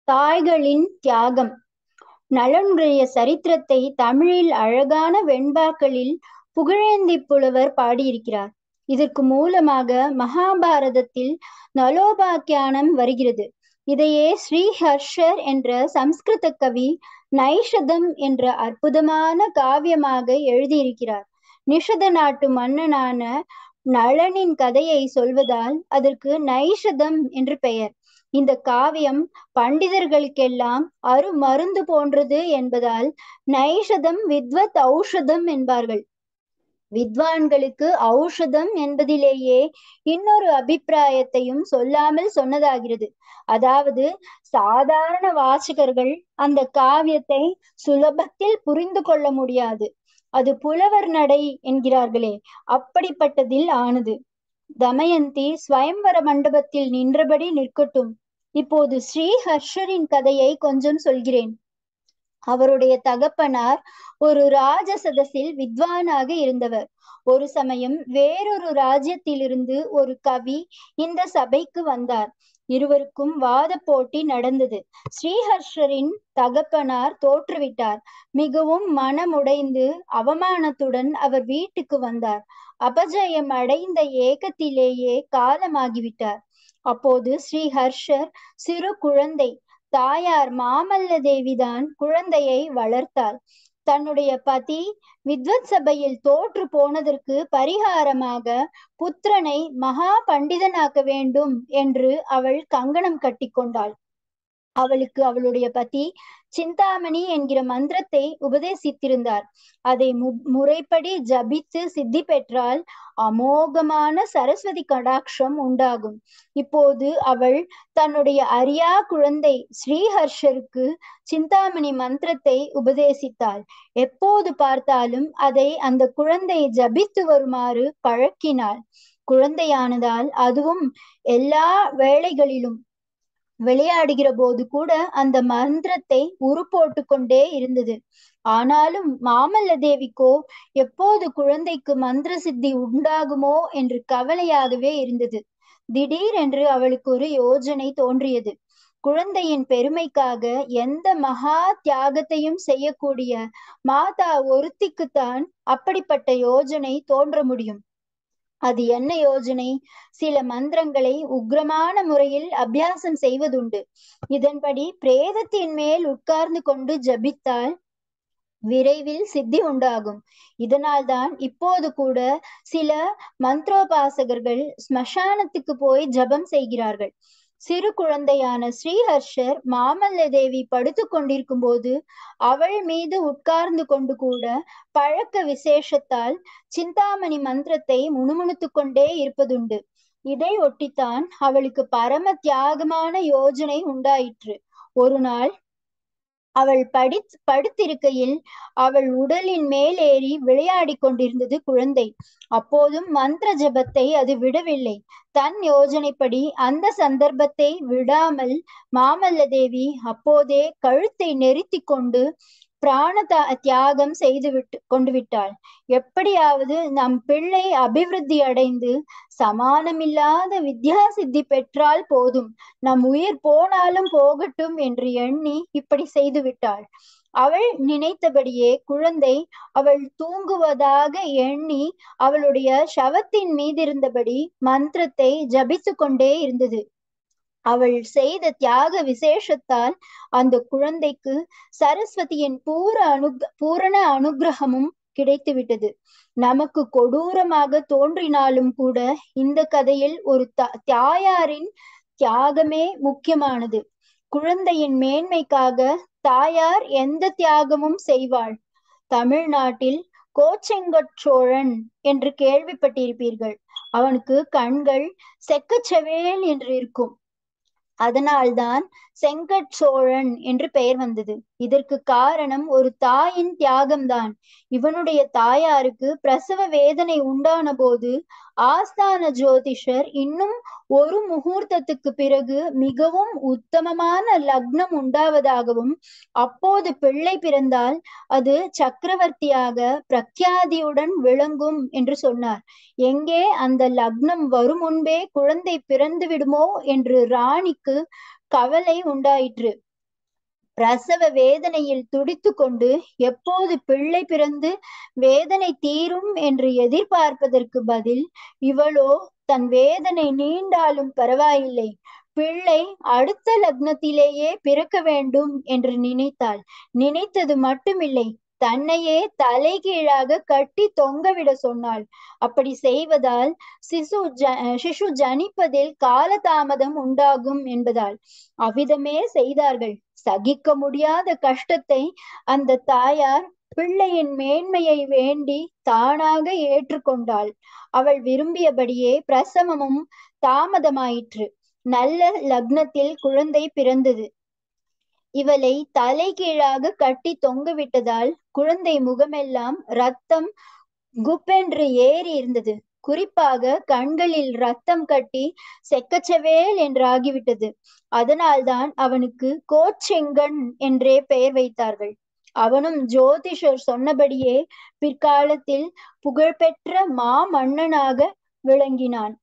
தாய்களின் தியாகம் நலனுடைய சரித்திரத்தை தமிழில் அழகான வெண்பாக்களில் புகழேந்தி புலவர் பாடியிருக்கிறார் இதற்கு மூலமாக மகாபாரதத்தில் நலோபாக்கியானம் வருகிறது இதையே ஸ்ரீஹர்ஷர் என்ற சம்ஸ்கிருத கவி நைஷதம் என்ற அற்புதமான காவியமாக எழுதியிருக்கிறார் நிஷத நாட்டு மன்னனான நளனின் கதையை சொல்வதால் அதற்கு நைஷதம் என்று பெயர் இந்த காவியம் பண்டிதர்களுக்கெல்லாம் அரு மருந்து போன்றது என்பதால் நைஷதம் வித்வத் ஔஷதம் என்பார்கள் வித்வான்களுக்கு ஔஷதம் என்பதிலேயே இன்னொரு அபிப்பிராயத்தையும் சொல்லாமல் சொன்னதாகிறது அதாவது சாதாரண வாசகர்கள் அந்த காவியத்தை சுலபத்தில் புரிந்து கொள்ள முடியாது அது புலவர் நடை என்கிறார்களே அப்படிப்பட்டதில் ஆனது தமயந்தி ஸ்வயம்வர மண்டபத்தில் நின்றபடி நிற்கட்டும் இப்போது ஸ்ரீஹர்ஷரின் கதையை கொஞ்சம் சொல்கிறேன் அவருடைய தகப்பனார் ஒரு ராஜசதஸில் வித்வானாக இருந்தவர் ஒரு சமயம் வேறொரு ராஜ்யத்திலிருந்து ஒரு கவி இந்த சபைக்கு வந்தார் இருவருக்கும் வாத போட்டி நடந்தது ஸ்ரீஹர்ஷரின் தகப்பனார் தோற்றுவிட்டார் மிகவும் மனமுடைந்து அவமானத்துடன் அவர் வீட்டுக்கு வந்தார் அபஜயம் அடைந்த ஏகத்திலேயே காலமாகிவிட்டார் அப்போது ஸ்ரீஹர்ஷர் சிறு குழந்தை தாயார் மாமல்ல தேவிதான் குழந்தையை வளர்த்தாள் தன்னுடைய பதி வித்வத் சபையில் தோற்று போனதற்கு பரிகாரமாக புத்திரனை மகா பண்டிதனாக்க வேண்டும் என்று அவள் கங்கணம் கட்டிக்கொண்டாள் அவளுக்கு அவளுடைய பதி சிந்தாமணி என்கிற மந்திரத்தை உபதேசித்திருந்தார் அதை மு முறைப்படி ஜபித்து சித்தி பெற்றால் அமோகமான சரஸ்வதி கடாட்சம் உண்டாகும் இப்போது அவள் தன்னுடைய அரியா குழந்தை ஸ்ரீஹர்ஷருக்கு சிந்தாமணி மந்திரத்தை உபதேசித்தாள் எப்போது பார்த்தாலும் அதை அந்த குழந்தை ஜபித்து வருமாறு பழக்கினாள் குழந்தையானதால் அதுவும் எல்லா வேளைகளிலும் விளையாடுகிற போது கூட அந்த மந்திரத்தை உரு போட்டு கொண்டே இருந்தது ஆனாலும் மாமல்ல தேவிக்கோ எப்போது குழந்தைக்கு மந்திர சித்தி உண்டாகுமோ என்று கவலையாகவே இருந்தது திடீரென்று அவளுக்கு ஒரு யோஜனை தோன்றியது குழந்தையின் பெருமைக்காக எந்த மகா தியாகத்தையும் செய்யக்கூடிய மாதா ஒருத்திக்குத்தான் அப்படிப்பட்ட யோஜனை தோன்ற முடியும் அது என்ன யோஜனை சில மந்திரங்களை உக்ரமான முறையில் அபியாசம் செய்வதுண்டு இதன்படி பிரேதத்தின் மேல் உட்கார்ந்து கொண்டு ஜபித்தால் விரைவில் சித்தி உண்டாகும் இதனால்தான் இப்போது கூட சில மந்திரோபாசகர்கள் ஸ்மசானத்துக்கு போய் ஜபம் செய்கிறார்கள் சிறு குழந்தையான ஸ்ரீஹர்ஷர் மாமல்ல தேவி படுத்து கொண்டிருக்கும் போது அவள் மீது உட்கார்ந்து கொண்டு கூட பழக்க விசேஷத்தால் சிந்தாமணி மந்திரத்தை முணுமுணுத்து கொண்டே இருப்பதுண்டு இதை ஒட்டித்தான் அவளுக்கு பரம தியாகமான யோஜனை உண்டாயிற்று ஒரு நாள் அவள் படி படுத்திருக்கையில் அவள் உடலின் மேலேறி விளையாடி கொண்டிருந்தது குழந்தை அப்போதும் மந்திர ஜபத்தை அது விடவில்லை தன் யோஜனைப்படி அந்த சந்தர்ப்பத்தை விடாமல் மாமல்ல தேவி அப்போதே கழுத்தை நெரித்தி கொண்டு பிராண தியாகம் செய்து விட்டு கொண்டு விட்டாள் எப்படியாவது நம் பிள்ளை அபிவிருத்தி அடைந்து சமானமில்லாத வித்யா சித்தி பெற்றால் போதும் நம் உயிர் போனாலும் போகட்டும் என்று எண்ணி இப்படி செய்து விட்டாள் அவள் நினைத்தபடியே குழந்தை அவள் தூங்குவதாக எண்ணி அவளுடைய சவத்தின் மீதிருந்தபடி மந்திரத்தை ஜபித்து கொண்டே இருந்தது அவள் செய்த தியாக விசேஷத்தால் அந்த குழந்தைக்கு சரஸ்வதியின் பூர அனு பூரண அனுகிரகமும் கிடைத்து விட்டது நமக்கு கொடூரமாக தோன்றினாலும் கூட இந்த கதையில் ஒரு த தாயாரின் தியாகமே முக்கியமானது குழந்தையின் மேன்மைக்காக தாயார் எந்த தியாகமும் செய்வாள் தமிழ்நாட்டில் கோச்செங்கச்சோழன் என்று கேள்விப்பட்டிருப்பீர்கள் அவனுக்கு கண்கள் செக்கச்செவேல் என்று இருக்கும் அதனால்தான் செங்கட் சோழன் என்று பெயர் வந்தது இதற்கு காரணம் ஒரு தாயின் தியாகம்தான் இவனுடைய தாயாருக்கு பிரசவ வேதனை உண்டான போது ஆஸ்தான ஜோதிஷர் இன்னும் ஒரு முகூர்த்தத்துக்கு பிறகு மிகவும் உத்தமமான லக்னம் உண்டாவதாகவும் அப்போது பிள்ளை பிறந்தால் அது சக்கரவர்த்தியாக பிரக்யாதியுடன் விளங்கும் என்று சொன்னார் எங்கே அந்த லக்னம் வரும் முன்பே குழந்தை பிறந்து விடுமோ என்று ராணிக்கு கவலை உண்டாயிற்று பிரசவ வேதனையில் துடித்து கொண்டு எப்போது பிள்ளை பிறந்து வேதனை தீரும் என்று எதிர்பார்ப்பதற்கு பதில் இவளோ தன் வேதனை நீண்டாலும் பரவாயில்லை பிள்ளை அடுத்த லக்னத்திலேயே பிறக்க வேண்டும் என்று நினைத்தாள் நினைத்தது மட்டுமில்லை தன்னையே தலைகீழாக கட்டி தொங்கவிட சொன்னாள் அப்படி செய்வதால் சிசு ஜ சிசு ஜனிப்பதில் காலதாமதம் உண்டாகும் என்பதால் அவ்விதமே செய்தார்கள் சகிக்க முடியாத கஷ்டத்தை அந்த தாயார் பிள்ளையின் மேன்மையை வேண்டி தானாக ஏற்றுக்கொண்டாள் அவள் விரும்பியபடியே பிரசவமும் தாமதமாயிற்று நல்ல லக்னத்தில் குழந்தை பிறந்தது இவளை தலைகீழாக கட்டி தொங்கவிட்டதால் குழந்தை முகமெல்லாம் ரத்தம் குப்பென்று ஏறி இருந்தது குறிப்பாக கண்களில் ரத்தம் கட்டி செக்கச்சவேல் என்று ஆகிவிட்டது அதனால்தான் அவனுக்கு கோச்செங்கன் என்றே பெயர் வைத்தார்கள் அவனும் ஜோதிஷர் சொன்னபடியே பிற்காலத்தில் புகழ்பெற்ற மாமன்னனாக விளங்கினான்